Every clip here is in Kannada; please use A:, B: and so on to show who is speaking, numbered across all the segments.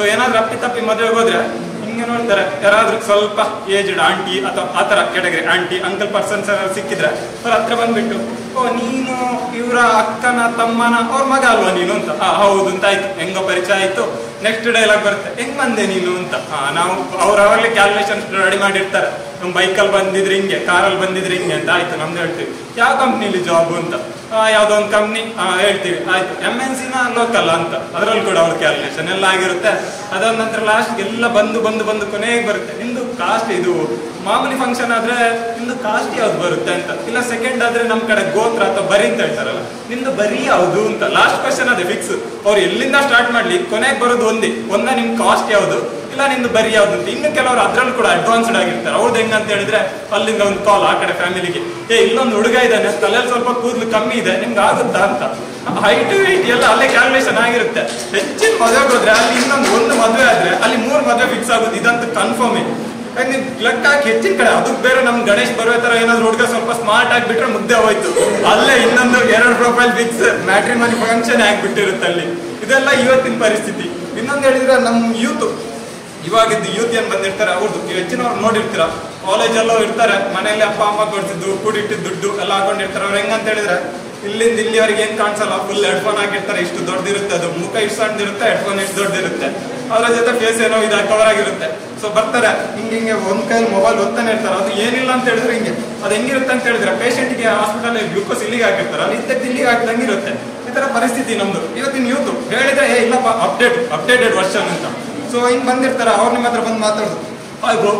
A: ಏನಾದ್ರೂ ಅಪ್ಪಿ ತಪ್ಪಿ ಮದುವೆಗೆ ಹೋದ್ರೆ ಹಿಂಗೆ ನೋಡ್ತಾರೆ ಯಾರಾದ್ರೂ ಸ್ವಲ್ಪ ಏಜ್ಡ್ ಆಂಟಿ ಅಥವಾ ಆ ಥರ ಕೆಟಗರಿ ಆಂಟಿ ಅಂಕಲ್ ಪರ್ಸನ್ಸ್ ಸಿಕ್ಕಿದ್ರೆ ಅವ್ರ ಹತ್ರ ಬಂದ್ಬಿಟ್ಟು ಓ ನೀನು ಇವರ ಅಕ್ಕನ ತಮ್ಮನ ಅವ್ರ ಮಗ ಅಲ್ವಾ ನೀನು ಅಂತ ಆ ಹೌದು ಅಂತ ಆಯ್ತು ಹೆಂಗೋ ಪರಿಚಯ ಆಯ್ತು ನೆಕ್ಸ್ಟ್ ಡೈಲಾಗ್ ಬರುತ್ತೆ ಹೆಂಗ್ ಬಂದೆ ನೀನು ಅಂತ ಹಾ ನಾವು ಅವ್ರು ಅವಾಗಲೇ ಕ್ಯಾಲ್ಕುಲೇಷನ್ ರೆಡಿ ಮಾಡಿರ್ತಾರೆ ನಮ್ಮ ಬೈಕಲ್ಲಿ ಬಂದಿದ್ರೆ ಹಿಂಗೆ ಕಾರಲ್ಲಿ ಬಂದಿದ್ರೆ ಹಿಂಗೆ ಅಂತ ಆಯ್ತು ನಮ್ದು ಹೇಳ್ತೀವಿ ಯಾವ ಕಂಪ್ನಿಲಿ ಜಾಬ್ ಅಂತ ಆ, ಯಾವ್ದೋ ಒಂದು ಕಂಪ್ನಿ ಹೇಳ್ತೀವಿ ಆಯ್ತು ಎಮ್ ಎನ್ ಸಿನ ಲೋಕಲ್ ಅಂತ ಅದ್ರಲ್ಲಿ ಕೂಡ ಅವ್ರ ಕ್ಯಾಲ್ಕುಲೇಷನ್ ಎಲ್ಲ ಆಗಿರುತ್ತೆ ಅದಾದ ನಂತರ ಲಾಸ್ಟ್ ಎಲ್ಲ ಬಂದು ಬಂದು ಬಂದು ಕೊನೆಗೆ ಬರುತ್ತೆ ನಿಮ್ದು ಕಾಸ್ಟ್ ಇದು ಮಾಮೂಲಿ ಫಂಕ್ಷನ್ ಆದ್ರೆ ನಿಮ್ದು ಕಾಸ್ಟ್ ಯಾವ್ದು ಬರುತ್ತೆ ಅಂತ ಇಲ್ಲ ಸೆಕೆಂಡ್ ಆದ್ರೆ ನಮ್ ಕಡೆ ಗೋತ್ರ ಅಥವಾ ಬರಿ ಅಂತ ಹೇಳ್ತಾರಲ್ಲ ನಿಮ್ದು ಬರಿ ಯಾವ್ದು ಅಂತ ಲಾಸ್ಟ್ ಕ್ವಶನ್ ಅದೇ ಫಿಕ್ಸ್ ಅವ್ರು ಎಲ್ಲಿಂದ ಸ್ಟಾರ್ಟ್ ಮಾಡ್ಲಿ ಕೊನೆಗೆ ಬರೋದು ಒಂದೇ ಒಂದ ನಿಮ್ ಕಾಸ್ಟ್ ಯಾವ್ದು ಇಲ್ಲ ನಿಮ್ದು ಬರಿ ಯಾವ್ದು ಅಂತ ಇನ್ನು ಕೆಲವರು ಅದ್ರಲ್ಲಿ ಕೂಡ ಅಡ್ವಾನ್ಸ್ಡ್ ಆಗಿರ್ತಾರೆ ಅವ್ರದ್ದು ಹೆಂಗಂತ ಹೇಳಿದ್ರೆ ಅಲ್ಲಿಂದ ಒಂದು ಕಾಲ್ ಆ ಕಡೆ ಫ್ಯಾಮಿಲಿಗೆ ಏ ಇಲ್ಲೊಂದು ಹುಡುಗ ಇದ್ದಾನೆ ತಲೆಯಲ್ಲಿ ಸ್ವಲ್ಪ ಕೂದಲು ಕಮ್ಮಿ ಇದೆ ನಿಮ್ಗೆ ಆಗುತ್ತಾ ಅಂತ ಹೈಟ್ ವೆಯ್ಟ್ ಎಲ್ಲ ಅಲ್ಲೇ ಕ್ಯಾಲ್ಕುಲೇಷನ್ ಆಗಿರುತ್ತೆ ಹೆಚ್ಚಿನ ಮದುವೆಗೆ ಹೋದ್ರೆ ಅಲ್ಲಿ ಇನ್ನೊಂದು ಒಂದು ಮದುವೆ ಆದ್ರೆ ಅಲ್ಲಿ ಮೂರು ಮದುವೆ ಫಿಕ್ಸ್ ಆಗುತ್ತೆ ಇದಂತೂ ಕನ್ಫರ್ಮ್ ನೀವು ಲೆಕ್ಕ ಹಾಕಿ ಹೆಚ್ಚಿನ ಕಡೆ ಅದಕ್ಕೆ ಬೇರೆ ನಮ್ ಗಣೇಶ್ ಬರೋ ತರ ಏನಾದ್ರು ಹುಡುಗ ಸ್ವಲ್ಪ ಸ್ಮಾರ್ಟ್ ಆಗಿಬಿಟ್ರೆ ಮುದ್ದೆ ಹೋಯ್ತು ಅಲ್ಲೇ ಇನ್ನೊಂದು ಎರಡು ಪ್ರೊಫೈಲ್ ಫಿಕ್ಸ್ ಮ್ಯಾಟ್ರಿಮನಿ ಫಂಕ್ಷನ್ ಆಗ್ಬಿಟ್ಟಿರುತ್ತೆ ಅಲ್ಲಿ ಇದೆಲ್ಲ ಇವತ್ತಿನ ಪರಿಸ್ಥಿತಿ ಇನ್ನೊಂದು ಹೇಳಿದ್ರೆ ನಮ್ ಯೂತ್ ಇವಾಗಿದ್ದು ಯೂತ್ ಏನ್ ಬಂದಿರ್ತಾರೆ ಅವ್ರದ್ದು ಹೆಚ್ಚಿನವ್ರು ನೋಡಿರ್ತೀರ ಕಾಲೇಜಲ್ಲೂ ಇರ್ತಾರೆ ಮನೆಯಲ್ಲಿ ಅಪ್ಪ ಅಮ್ಮ ಕೊಡ್ತಿದ್ದು ಕೂಡಿಟ್ಟಿದ್ದು ದುಡ್ಡು ಎಲ್ಲ ಹಾಕೊಂಡಿರ್ತಾರೆ ಅವ್ರು ಹೆಂಗಂತ ಹೇಳಿದ್ರೆ ಇಲ್ಲಿಂದ ಇಲ್ಲಿವರೆಗೆ ಏನ್ ಕಾಣಿಸಲ್ಲ ಫುಲ್ ಹೆಡ್ಫೋನ್ ಹಾಕಿರ್ತಾರೆ ಇಷ್ಟು ದೊಡ್ಡದಿರುತ್ತೆ ಅದು ಮುಖ ಇಷ್ಟು ಸಣ್ಣದಿರುತ್ತೆ ಹೆಡ್ಫೋನ್ ಇಷ್ಟು ದೊಡ್ಡದಿರುತ್ತೆ ಅವರ ಜೊತೆ ಫೇಸ್ ಏನೋ ಇದು ಕವರ್ ಆಗಿರುತ್ತೆ ಸೊ ಬರ್ತಾರೆ ಹಿಂಗೆ ಹಿಂಗೆ ಒಂದ್ ಕೈಲಿ ಮೊಬೈಲ್ ಓದ್ತಾನೆ ಇರ್ತಾರೆ ಅದು ಏನಿಲ್ಲ ಅಂತ ಹೇಳಿದ್ರೆ ಹಿಂಗೆ ಅದು ಹೆಂಗಿರುತ್ತೆ ಅಂತ ಹೇಳಿದ್ರೆ ಪೇಷಂಟ್ಗೆ ಹಾಸ್ಪಿಟಲ್ ಗ್ಲೂಕೋಸ್ ಇಲ್ಲಿಗೆ ಹಾಕಿರ್ತಾರೆ ಅಲ್ಲಿ ಇದ್ದಕ್ಕೆ ಇಲ್ಲಿಗೆ ಹಾಕಿದಂಗೆ ಇರುತ್ತೆ ಈ ತರ ಪರಿಸ್ಥಿತಿ ನಮ್ದು ಇವತ್ತಿನ ಯೂತ್ ಹೇಳಿದ್ರೆ ಏ ಇಲ್ಲಪ್ಪ ಅಪ್ಡೇಟ್ ಅಪ್ಡೇಟೆಡ್ ವರ್ಷನ್ ಅಂತ ಸೊ ಹಿಂಗ್ ಬಂದಿರ್ತಾರ ಅವ್ರು ನಿಮ್ಮ ಹತ್ರ ಬಂದು ಮಾತಾಡೋದು hi bro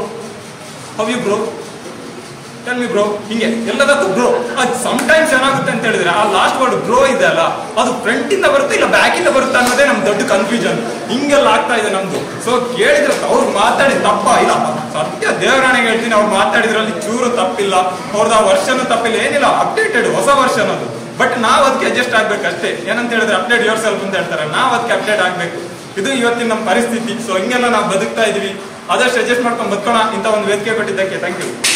A: how you bro tell me bro ಹಿಂಗೆ ಎಲ್ಲದಕ್ಕೂ ಬ್ರೋ ಅದು ಟೈಮ್ಸ್ ಏನಾಗುತ್ತೆ ಅಂತ ಹೇಳಿದ್ರೆ ಆ ಲಾಸ್ಟ್ ವರ್ಡ್ ಬ್ರೋ ಇದೆ ಅಲ್ಲ ಅದು ಫ್ರಂಟ್ ಇಂದ ಬರುತ್ತೆ ಇಲ್ಲ ಬ್ಯಾಕ್ ಇಂದ ಬರುತ್ತೆ ಅನ್ನೋದೇ ನಮ್ ದೊಡ್ಡ ಕನ್ಫ್ಯೂಷನ್ ಹಿಂಗೆಲ್ಲ ಆಗ್ತಾ ಇದೆ ನಮ್ದು ಸೊ ಕೇಳಿದ್ರೆ ಅವ್ರು ಮಾತಾಡಿ ತಪ್ಪ ಇಲ್ಲ ಸತ್ಯ ದೇವರಾಣಿಗೆ ಹೇಳ್ತೀನಿ ಅವ್ರು ಮಾತಾಡಿದ್ರಲ್ಲಿ ಚೂರು ತಪ್ಪಿಲ್ಲ ಅವ್ರದ್ದು ಆ ವರ್ಷನೂ ತಪ್ಪಿಲ್ಲ ಏನಿಲ್ಲ ಅಪ್ಡೇಟೆಡ್ ಹೊಸ ವರ್ಷನ್ ಅದು ಬಟ್ ನಾವ್ ಅದಕ್ಕೆ ಅಡ್ಜಸ್ಟ್ ಆಗ್ಬೇಕಷ್ಟೇ ಏನಂತ ಹೇಳಿದ್ರೆ ಅಪ್ಡೇಟ್ ಯೋರ್ ಸೆಲ್ಫ್ ಅಂತ ಹೇಳ್ತಾರೆ ನಾವ್ ಅದಕ್ಕೆ ಅಪ್ಡೇಟ್ ಆಗ್ಬೇಕು ಇದು ಇವತ್ತಿನ ನಮ್ಮ ಪರಿಸ್ಥಿತಿ ಸೊ ಹಿಂಗೆಲ್ಲ ನಾವು ಬದುಕ್ತಾ ಇದೀವಿ ಆದಷ್ಟು ಅಡ್ಜಸ್ಟ್ ಮಾಡ್ಕೊಂಡು ಬದುಕೋಣ ಇಂಥ ಒಂದು ವೇದಿಕೆ ಕೊಟ್ಟಿದ್ದಕ್ಕೆ ಥ್ಯಾಂಕ್ ಯು